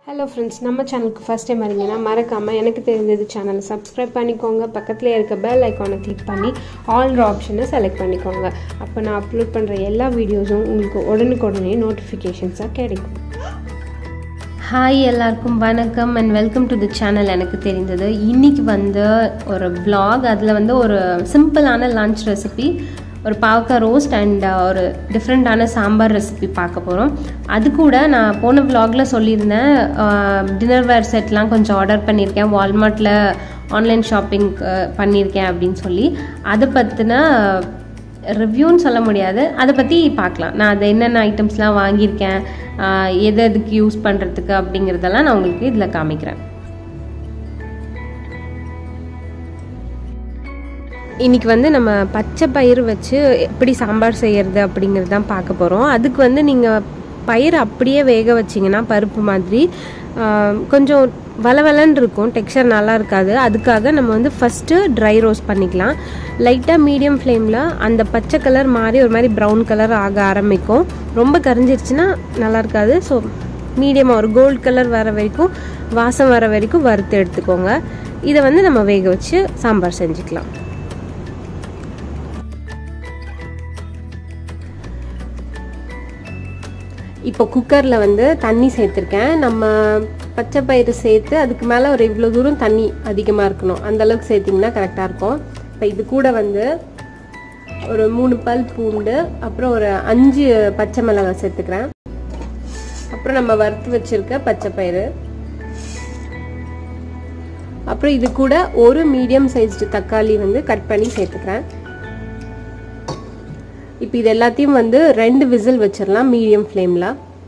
hello friends நம்ம சேனலுக்கு first time வரீங்கன்னா மறக்காமல் எனக்கு தெரிஞ்சது சேனலை சப்ஸ்கிரைப் பண்ணிக்கோங்க பக்கத்தில் இருக்க பெல் ஐக்கானை கிளிக் பண்ணி ஆல்ற ஆப்ஷனை செலக்ட் பண்ணிக்கோங்க அப்போ நான் அப்லோட் பண்ணுற எல்லா வீடியோஸும் உங்களுக்கு உடனுக்குடனே நோட்டிஃபிகேஷன்ஸாக கிடைக்கும் ஹாய் எல்லாருக்கும் வணக்கம் and welcome to the channel எனக்கு தெரிந்தது இன்னைக்கு வந்து ஒரு vlog அதில் வந்து ஒரு சிம்பிளான லன்ச் ரெசிபி ஒரு பாவக்காய் ரோஸ்ட் அண்ட் ஒரு டிஃப்ரெண்ட்டான சாம்பார் ரெசிபி பார்க்க போகிறோம் அது கூட நான் போன vlogல சொல்லியிருந்தேன் டின்னர் வேர் செட்லாம் கொஞ்சம் ஆர்டர் பண்ணியிருக்கேன் வால்மார்ட்டில் ஆன்லைன் ஷாப்பிங் பண்ணியிருக்கேன் அப்படின்னு சொல்லி அதை பற்றின ரிவ்யூன்னு சொல்ல முடியாது அதை பற்றி பார்க்கலாம் நான் அதை என்னென்ன ஐட்டம்ஸ்லாம் வாங்கியிருக்கேன் ஆஹ் எது எதுக்கு யூஸ் பண்ணுறதுக்கு அப்படிங்கிறதெல்லாம் நான் உங்களுக்கு இதில் காமிக்கிறேன் இன்னைக்கு வந்து நம்ம பச்சை பயிறு வச்சு எப்படி சாம்பார் செய்யறது அப்படிங்கிறது தான் பார்க்க போகிறோம் அதுக்கு வந்து நீங்கள் பயிர் அப்படியே வேக வச்சிங்கன்னா பருப்பு மாதிரி ஆஹ், கொஞ்சம் வளவலன்னு இருக்கும் டெக்ஸ்சர் நல்லா இருக்காது அதுக்காக நம்ம வந்து ஃபஸ்ட்டு ட்ரை ரோஸ்ட் பண்ணிக்கலாம் லைட்டாக மீடியம் ஃப்ளேமில் அந்த பச்சை கலர் மாதிரி ஒரு மாதிரி ப்ரௌன் கலர் ஆக ஆரம்பிக்கும் ரொம்ப கரிஞ்சிருச்சுன்னா நல்லா இருக்காது ஸோ மீடியமாக ஒரு கோல்ட் கலர் வர வரைக்கும் வாசம் வர வரைக்கும் வறுத்து எடுத்துக்கோங்க இதை வந்து நம்ம வேக வச்சு சாம்பார் செஞ்சுக்கலாம் இப்போ குக்கரில் வந்து தண்ணி சேர்த்துருக்கேன் நம்ம பச்சை பயிறு சேர்த்து அதுக்கு மேலே ஒரு இவ்வளோ தூரம் தண்ணி அதிகமாக இருக்கணும் அந்த அளவுக்கு சேர்த்திங்கன்னா கரெக்டாக இருக்கும் இப்போ இது கூட வந்து ஒரு மூணு பல் பூண்டு அப்புறம் ஒரு அஞ்சு பச்சை மிளகாய் சேர்த்துக்கிறேன் அப்புறம் நம்ம வறுத்து வச்சிருக்க பச்சை பயிறு அப்புறம் இது கூட ஒரு மீடியம் சைஸ்டு தக்காளி வந்து கட் பண்ணி சேர்த்துக்கிறேன் இப்போ இது எல்லாத்தையும் வந்து ரெண்டு விசில் வச்சிடலாம் மீடியம் ஃப்ளேமில்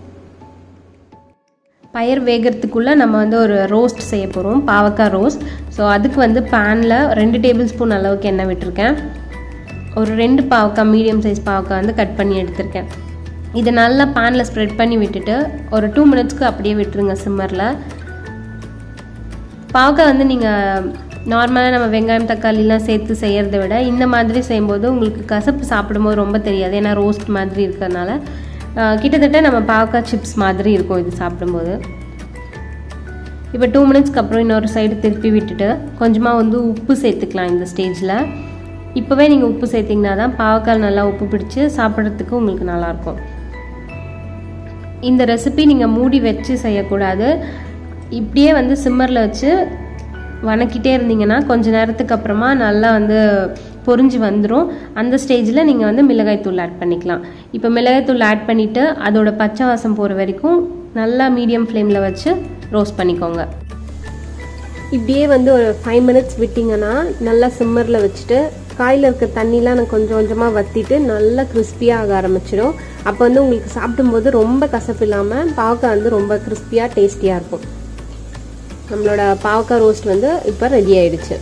பயிர் வேகிறதுக்குள்ளே நம்ம வந்து ஒரு ரோஸ்ட் செய்ய போகிறோம் பாவக்காய் ரோஸ்ட் ஸோ அதுக்கு வந்து பேனில் ரெண்டு டேபிள் ஸ்பூன் அளவுக்கு எண்ணெய் விட்டுருக்கேன் ஒரு ரெண்டு பாவக்காய் மீடியம் சைஸ் பாவக்காய் வந்து கட் பண்ணி எடுத்திருக்கேன் இதை நல்லா பேனில் ஸ்ப்ரெட் பண்ணி விட்டுட்டு ஒரு டூ மினிட்ஸ்க்கு அப்படியே விட்டுருங்க சிம்மரில் பாவக்காய் வந்து நீங்கள் நார்மலாக நம்ம வெங்காயம் தக்காளிலாம் சேர்த்து செய்கிறத விட இந்த மாதிரி செய்யும்போது உங்களுக்கு கசப்பு சாப்பிடும்போது ரொம்ப தெரியாது ஏன்னா ரோஸ்ட் மாதிரி இருக்கிறதுனால ஆஹ், கிட்டத்தட்ட நம்ம பாவக்காய் சிப்ஸ் மாதிரி இருக்கும் இது சாப்பிடும்போது இப்போ டூ மினிட்ஸ்க்கு அப்புறம் இன்னொரு சைடு திருப்பி விட்டுட்டு கொஞ்சமாக வந்து உப்பு சேர்த்துக்கலாம் இந்த ஸ்டேஜில் இப்போவே நீங்கள் உப்பு சேர்த்திங்கன்னா தான் பாவக்காய் நல்லா உப்பு பிடிச்சி சாப்பிட்றதுக்கு உங்களுக்கு நல்லாயிருக்கும் இந்த ரெசிபி நீங்கள் மூடி வச்சு செய்யக்கூடாது இப்படியே வந்து சிம்மரில் வச்சு வணக்கிட்டே இருந்தீங்கன்னா கொஞ்ச நேரத்துக்கு அப்புறமா நல்லா வந்து பொரிஞ்சு வந்துடும் அந்த ஸ்டேஜில் நீங்கள் வந்து மிளகாய்த்தூள் ஆட் பண்ணிக்கலாம் இப்போ மிளகாய்த்தூள் ஆட் பண்ணிவிட்டு அதோட பச்சை வாசம் போகிற வரைக்கும் நல்லா மீடியம் ஃப்ளேமில் வச்சு ரோஸ்ட் பண்ணிக்கோங்க இப்படியே வந்து ஒரு ஃபைவ் மினிட்ஸ் விட்டிங்கன்னா நல்லா சிம்மரில் வச்சுட்டு காயில் இருக்க தண்ணிலாம் நான் கொஞ்சம் கொஞ்சமாக வற்றிட்டு நல்லா கிறிஸ்பியாக ஆக ஆரம்பிச்சிடும் அப்போ வந்து உங்களுக்கு சாப்பிடும்போது ரொம்ப கசப்பு இல்லாமல் பாவக்காய் வந்து ரொம்ப கிறிஸ்பியாக டேஸ்டியாக இருக்கும் நம்மளோட பாவக்காய் ரோஸ்ட் வந்து இப்போ ரெடி ஆயிடுச்சு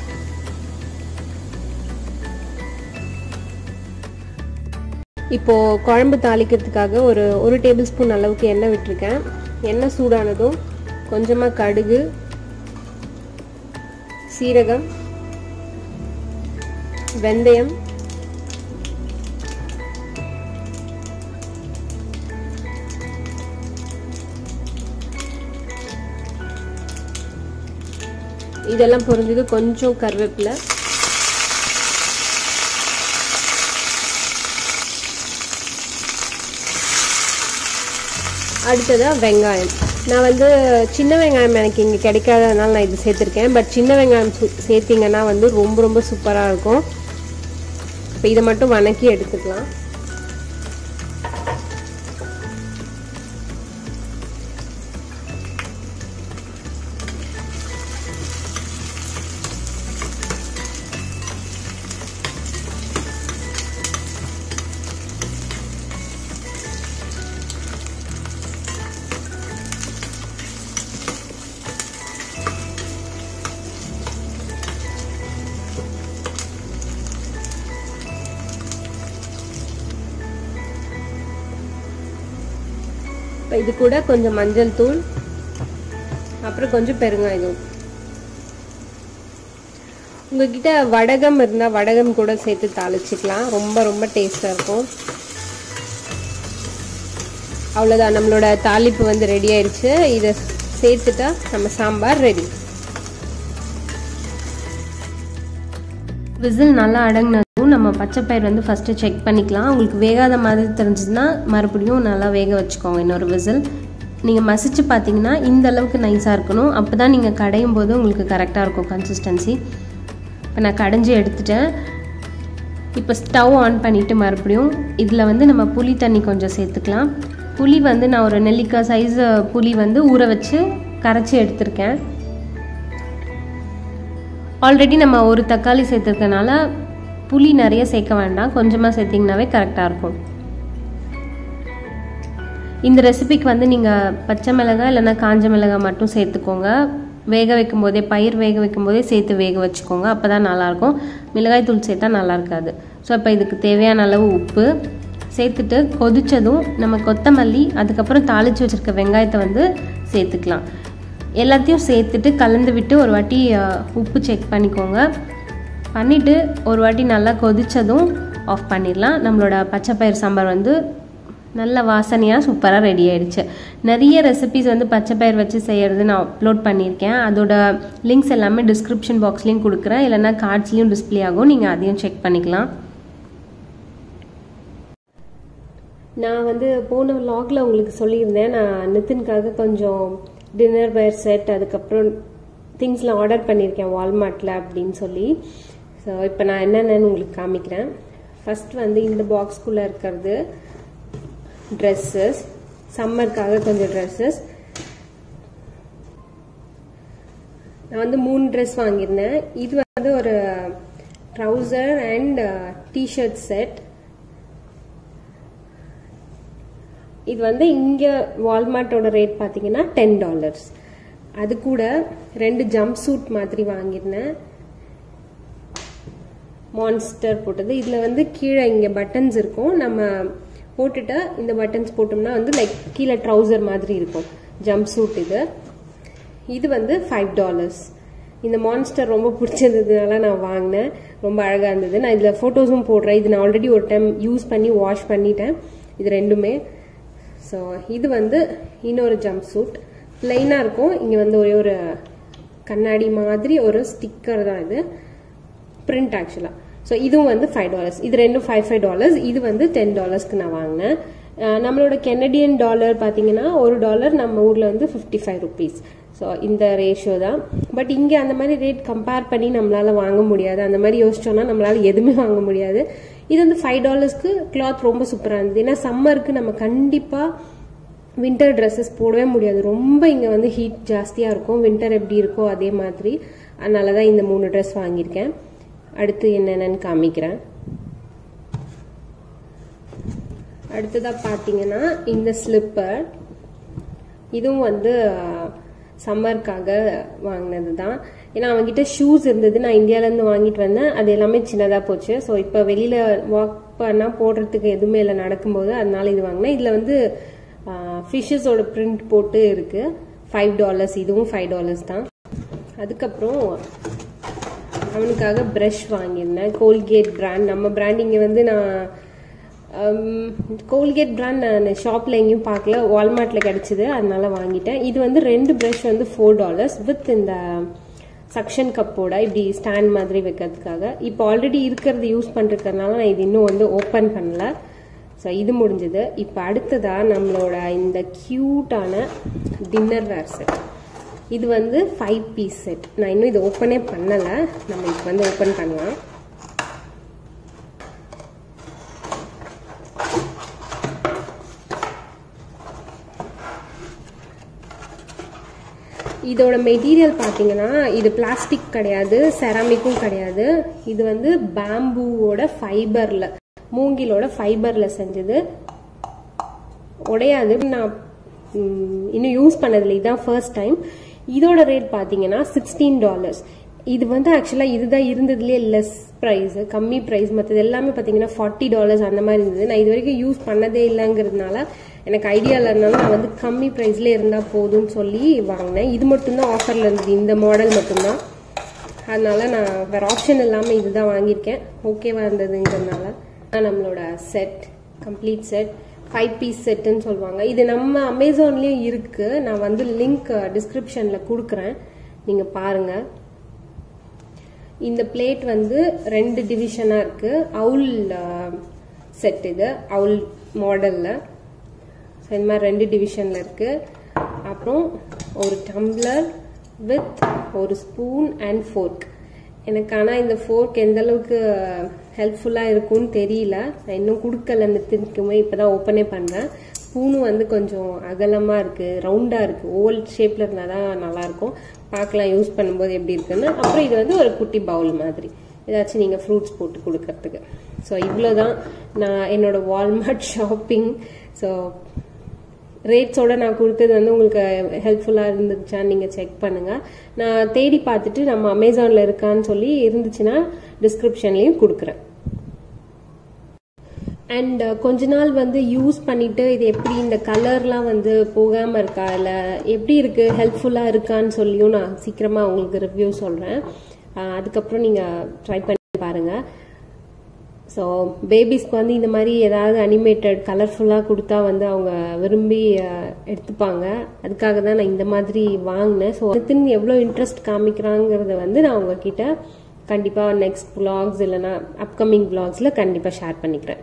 இப்போது குழம்பு தாளிக்கிறதுக்காக ஒரு ஒரு டேபிள் ஸ்பூன் அளவுக்கு எண்ணெய் விட்டுருக்கேன் எண்ணெய் சூடானதும் கொஞ்சமாக கடுகு சீரகம் வெந்தயம் இதெல்லாம் பொரிஞ்சது கொஞ்சம் கருவேப்பிலை அடுத்ததாக வெங்காயம் நான் வந்து சின்ன வெங்காயம் எனக்கு இங்கே கிடைக்காததுனால நான் இது சேர்த்துருக்கேன் பட் சின்ன வெங்காயம் சு- சேர்த்தீங்கன்னா வந்து ரொம்ப ரொம்ப சூப்பராக இருக்கும் இப்போ இதை மட்டும் வணக்கி எடுத்துக்கலாம் இப்போ இது கூட கொஞ்சம் மஞ்சள் தூள் அப்புறம் கொஞ்சம் பெருங்காயம் உங்ககிட்ட வடகம் இருந்தால் வடகம் கூட சேர்த்து தாளிச்சிக்கலாம் ரொம்ப ரொம்ப டேஸ்ட்டாக இருக்கும் அவ்வளோதான் நம்மளோட தாளிப்பு வந்து ரெடி ஆயிடுச்சு இதை சேர்த்துட்டா நம்ம சாம்பார் ரெடி விசில் நல்லா அடங்கினதும் நம்ம பச்சைப்பயிர் வந்து ஃபஸ்ட்டு செக் பண்ணிக்கலாம் உங்களுக்கு வேகாத மாதிரி தெரிஞ்சதுன்னா மறுபடியும் நல்லா வேக வச்சுக்கோங்க இன்னொரு விசில் நீங்கள் மசிச்சு பார்த்தீங்கன்னா இந்த அளவுக்கு நைஸாக இருக்கணும் அப்போ தான் நீங்கள் கடையும் போது உங்களுக்கு கரெக்டாக இருக்கும் கன்சிஸ்டன்சி இப்போ நான் கடைஞ்சி எடுத்துட்டேன் இப்போ ஸ்டவ் ஆன் பண்ணிவிட்டு மறுபடியும் இதில் வந்து நம்ம புளி தண்ணி கொஞ்சம் சேர்த்துக்கலாம் புளி வந்து நான் ஒரு நெல்லிக்காய் சைஸ் புளி வந்து ஊற வச்சு கரைச்சி எடுத்திருக்கேன் ஆல்ரெடி நம்ம ஒரு தக்காளி சேர்த்துருக்கனால புளி நிறைய சேர்க்க வேண்டாம் கொஞ்சமாக சேர்த்திங்கனாவே கரெக்டாக இருக்கும் இந்த ரெசிபிக்கு வந்து நீங்கள் பச்சை மிளகாய் இல்லைன்னா காஞ்ச மிளகாய் மட்டும் சேர்த்துக்கோங்க வேக வைக்கும் போதே பயிர் வேக வைக்கும் போதே சேர்த்து வேக வச்சுக்கோங்க அப்போ தான் நல்லாயிருக்கும் மிளகாய் தூள் சேர்த்தா நல்லா இருக்காது ஸோ இப்போ இதுக்கு தேவையான அளவு உப்பு சேர்த்துட்டு கொதித்ததும் நம்ம கொத்தமல்லி அதுக்கப்புறம் தாளித்து வச்சுருக்க வெங்காயத்தை வந்து சேர்த்துக்கலாம் எல்லாத்தையும் சேர்த்துட்டு கலந்து விட்டு ஒரு வாட்டி உப்பு செக் பண்ணிக்கோங்க பண்ணிவிட்டு ஒரு வாட்டி நல்லா கொதித்ததும் ஆஃப் பண்ணிடலாம் நம்மளோட பச்சைப்பயிர் சாம்பார் வந்து நல்ல வாசனையாக சூப்பராக ரெடி ஆயிடுச்சு நிறைய ரெசிபிஸ் வந்து பச்சைப்பயிர் வச்சு செய்கிறது நான் அப்லோட் பண்ணியிருக்கேன் அதோட லிங்க்ஸ் எல்லாமே டிஸ்கிரிப்ஷன் பாக்ஸ்லேயும் கொடுக்குறேன் இல்லைனா கார்ட்ஸ்லேயும் டிஸ்பிளே ஆகும் நீங்கள் அதையும் செக் பண்ணிக்கலாம் நான் வந்து போன விலாகில் உங்களுக்கு சொல்லியிருந்தேன் நான் நிதின்காக கொஞ்சம் டின்னர் வேர் செட் அதுக்கப்புறம் திங்ஸ்லாம் ஆர்டர் பண்ணியிருக்கேன் வால்மார்ட்டில் அப்படின்னு சொல்லி ஸோ இப்போ நான் என்னென்னு உங்களுக்கு காமிக்கிறேன் ஃபர்ஸ்ட் வந்து இந்த பாக்ஸ்குள்ளே இருக்கிறது ட்ரெஸ்ஸஸ் சம்மருக்காக கொஞ்சம் ட்ரெஸ்ஸஸ் நான் வந்து மூணு ட்ரெஸ் வாங்கியிருந்தேன் இது வந்து ஒரு ட்ரௌசர் அண்ட் டிஷர்ட் செட் இது வந்து இங்கே வால்மார்ட்டோட ரேட் பார்த்தீங்கன்னா டென் டாலர்ஸ் அது கூட ரெண்டு ஜம்ப் சூட் மாதிரி வாங்கியிருந்தேன் மான்ஸ்டர் போட்டது இதில் வந்து கீழே இங்கே பட்டன்ஸ் இருக்கும் நம்ம போட்டுட்டு இந்த பட்டன்ஸ் போட்டோம்னா வந்து லைக் கீழே ட்ரௌசர் மாதிரி இருக்கும் ஜம்ப் சூட் இது இது வந்து ஃபைவ் டாலர்ஸ் இந்த மான்ஸ்டர் ரொம்ப பிடிச்சிருந்ததுனால நான் வாங்கினேன் ரொம்ப அழகாக இருந்தது நான் இதில் ஃபோட்டோஸும் போடுறேன் இது நான் ஆல்ரெடி ஒரு டைம் யூஸ் பண்ணி வாஷ் பண்ணிட்டேன் இது ரெண்டுமே ஸோ இது வந்து இன்னொரு ஜம்ப் சூட் பிளெயினாக இருக்கும் இங்கே வந்து ஒரே ஒரு கண்ணாடி மாதிரி ஒரு ஸ்டிக்கர் தான் இது பிரிண்ட் ஆக்சுவலாக ஸோ இதுவும் வந்து ஃபைவ் டாலர்ஸ் இது ரெண்டும் ஃபைவ் ஃபைவ் டாலர்ஸ் இது வந்து டென் டாலர்ஸ்க்கு நான் வாங்கினேன் நம்மளோட கெனடியன் டாலர் பார்த்தீங்கன்னா ஒரு டாலர் நம்ம ஊரில் வந்து ஃபிஃப்டி ஃபைவ் ருபீஸ் ஸோ இந்த ரேஷியோ தான் பட் இங்கே அந்த மாதிரி ரேட் கம்பேர் பண்ணி நம்மளால் வாங்க முடியாது அந்த மாதிரி யோசிச்சோன்னா நம்மளால் எதுவுமே வாங்க முடியாது இது வந்து ஃபைவ் டாலர்ஸ்க்கு கிளாத் ரொம்ப சூப்பராக இருந்தது ஏன்னா சம்மருக்கு நம்ம கண்டிப்பாக வின்டர் ட்ரெஸ்ஸஸ் போடவே முடியாது ரொம்ப இங்கே வந்து ஹீட் ஜாஸ்தியாக இருக்கும் வின்டர் எப்படி இருக்கோ அதே மாதிரி அதனால தான் இந்த மூணு ட்ரெஸ் வாங்கியிருக்கேன் அடுத்து என்னென்னு காமிக்கிறேன் அடுத்ததாக பார்த்தீங்கன்னா இந்த ஸ்லிப்பர் இதுவும் வந்து சம்மருக்காக வாங்கினது தான் ஏன்னா அவங்ககிட்ட ஷூஸ் இருந்தது நான் இந்தியாவிலேருந்து வாங்கிட்டு வந்தேன் அது எல்லாமே சின்னதாக போச்சு ஸோ இப்போ வெளியில் வாக் பண்ணால் போடுறதுக்கு எதுவுமே இல்லை நடக்கும்போது அதனால இது வாங்கினேன் இதில் வந்து ஃபிஷ்ஷஸோட பிரிண்ட் போட்டு இருக்குது ஃபைவ் டாலர்ஸ் இதுவும் ஃபைவ் டாலர்ஸ் தான் அதுக்கப்புறம் அவனுக்காக ப்ரஷ் வாங்கியிருந்தேன் கோல்கேட் பிராண்ட் நம்ம பிராண்ட் இங்கே வந்து நான் கோல்கேட் பிராண்ட் நான் ஷாப்பில் எங்கேயும் பார்க்கல வால்மார்ட்டில் கிடச்சிது அதனால வாங்கிட்டேன் இது வந்து ரெண்டு ப்ரஷ் வந்து ஃபோர் டாலர்ஸ் வித் இந்த சக்ஷன் கப்போட இப்படி ஸ்டாண்ட் மாதிரி வைக்கிறதுக்காக இப்போ ஆல்ரெடி இருக்கிறது யூஸ் பண்ணிருக்கறனால நான் இது இன்னும் வந்து ஓப்பன் பண்ணல ஸோ இது முடிஞ்சது இப்போ அடுத்ததாக நம்மளோட இந்த க்யூட்டான டின்னர் வேர் செட் இது வந்து ஃபைவ் பீஸ் செட் நான் இன்னும் இது ஓப்பனே பண்ணலை நம்ம இப்போ வந்து ஓப்பன் பண்ணலாம் இதோட மெட்டீரியல் பார்த்தீங்கன்னா இது பிளாஸ்டிக் கிடையாது செராமிக்கும் கிடையாது இது வந்து பேம்பூவோட ஃபைபரில் மூங்கிலோட ஃபைபரில் செஞ்சது உடையாது நான் இன்னும் யூஸ் பண்ணதில்லை இதுதான் ஃபர்ஸ்ட் டைம் இதோட ரேட் பார்த்தீங்கன்னா சிக்ஸ்டீன் டாலர்ஸ் இது வந்து ஆக்சுவலாக இதுதான் இருந்ததுலேயே லெஸ் ப்ரைஸ் கம்மி ப்ரைஸ் மற்றது எல்லாமே பார்த்தீங்கன்னா ஃபார்ட்டி டாலர்ஸ் அந்த மாதிரி இருந்தது நான் இது வரைக்கும் யூஸ் பண்ணதே இல்லைங்கிறதுனால எனக்கு ஐடியா இல்லைனாலும் நான் வந்து கம்மி ப்ரைஸ்லேயே இருந்தால் போதும்னு சொல்லி வாங்கினேன் இது மட்டும்தான் ஆஃபரில் இருந்தது இந்த மாடல் மட்டும்தான் அதனால நான் வேறு ஆப்ஷன் இல்லாமல் இதுதான் வாங்கியிருக்கேன் ஓகேவா இருந்ததுங்கிறதுனால நம்மளோட set complete set five piece செட்டுன்னு சொல்லுவாங்க இது நம்ம அமேசான்லேயும் இருக்குது நான் வந்து லிங்க் டிஸ்கிரிப்ஷனில் கொடுக்குறேன் நீங்கள் பாருங்கள் இந்த பிளேட் வந்து ரெண்டு டிவிஷனாக இருக்குது அவுல் செட் இது அவுல் மாடலில் ஸோ இந்த மாதிரி ரெண்டு டிவிஷனில் இருக்குது அப்புறம் ஒரு டம்ளர் வித் ஒரு ஸ்பூன் அண்ட் ஃபோர்க் எனக்கு ஆனால் இந்த ஃபோர்க் எந்த அளவுக்கு ஹெல்ப்ஃபுல்லாக இருக்கும்னு தெரியல நான் இன்னும் கொடுக்கல நித்தினுக்குமே இப்போ தான் ஓப்பனே பண்ணேன் ஸ்பூனும் வந்து கொஞ்சம் அகலமாக இருக்குது ரவுண்டாக இருக்குது ஓவல் ஷேப்பில் இருந்தால் தான் நல்லாயிருக்கும் பார்க்கலாம் யூஸ் பண்ணும்போது எப்படி இருக்குன்னு அப்புறம் இது வந்து ஒரு குட்டி பவுல் மாதிரி ஏதாச்சும் நீங்கள் ஃப்ரூட்ஸ் போட்டு கொடுக்கறதுக்கு ஸோ இவ்வளோ தான் நான் என்னோட வால்மார்ட் ஷாப்பிங் ஸோ ரேட்ஸோட நான் கொடுத்தது வந்து உங்களுக்கு ஹெல்ப்ஃபுல்லாக இருந்துச்சான்னு நீங்கள் செக் பண்ணுங்கள் நான் தேடி பார்த்துட்டு நம்ம அமேசானில் இருக்கான்னு சொல்லி இருந்துச்சுன்னா டிஸ்கிரிப்ஷன்லேயும் கொடுக்குறேன் அண்ட் கொஞ்ச நாள் வந்து யூஸ் பண்ணிட்டு இது எப்படி இந்த கலர்லாம் வந்து போகாமல் இருக்கா இல்லை எப்படி இருக்கு ஹெல்ப்ஃபுல்லாக இருக்கான்னு சொல்லியும் நான் சீக்கிரமாக உங்களுக்கு ரிவ்யூ சொல்கிறேன் அதுக்கப்புறம் நீங்கள் ட்ரை பண்ணி பாருங்கள் ஸோ பேபிஸ்க்கு வந்து இந்த மாதிரி ஏதாவது அனிமேட்டட் கலர்ஃபுல்லாக கொடுத்தா வந்து அவங்க விரும்பி எடுத்துப்பாங்க அதுக்காக தான் நான் இந்த மாதிரி வாங்கினேன் ஸோ நித்தின் எவ்வளோ இன்ட்ரெஸ்ட் காமிக்கிறாங்கிறத வந்து நான் உங்ககிட்ட கண்டிப்பாக நெக்ஸ்ட் விலாக்ஸ் இல்லைனா அப்கமிங் விலாக்ஸில் கண்டிப்பாக ஷேர் பண்ணிக்கிறேன்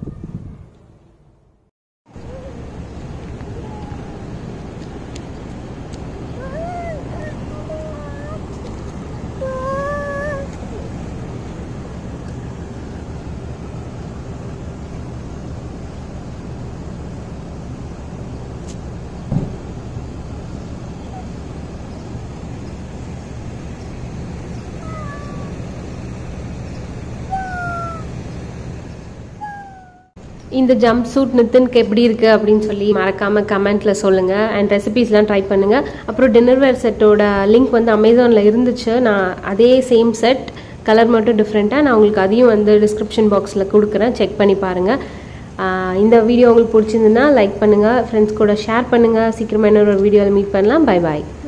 இந்த ஜம்ப் சூட் நித்தின்க்கு எப்படி இருக்கு அப்படின்னு சொல்லி மறக்காம கமெண்ட்ல சொல்லுங்க அண்ட் ரெசிபிஸ்லாம் ட்ரை பண்ணுங்க அப்புறம் டின்னர் வேர் செட்டோட லிங்க் வந்து அமேசான்ல இருந்துச்சு நான் அதே சேம் செட் கலர் மட்டும் டிஃப்ரெண்ட்டாக நான் உங்களுக்கு அதையும் வந்து டிஸ்கிரிப்ஷன் பாக்ஸில் கொடுக்குறேன் செக் பண்ணி பாருங்கள் இந்த வீடியோ உங்களுக்கு பிடிச்சிருந்துன்னா லைக் பண்ணுங்கள் ஃப்ரெண்ட்ஸ் கூட ஷேர் பண்ணுங்கள் சீக்கிரமாக இன்னொரு வீடியோவில் மீட் பண்ணலாம் பை பாய்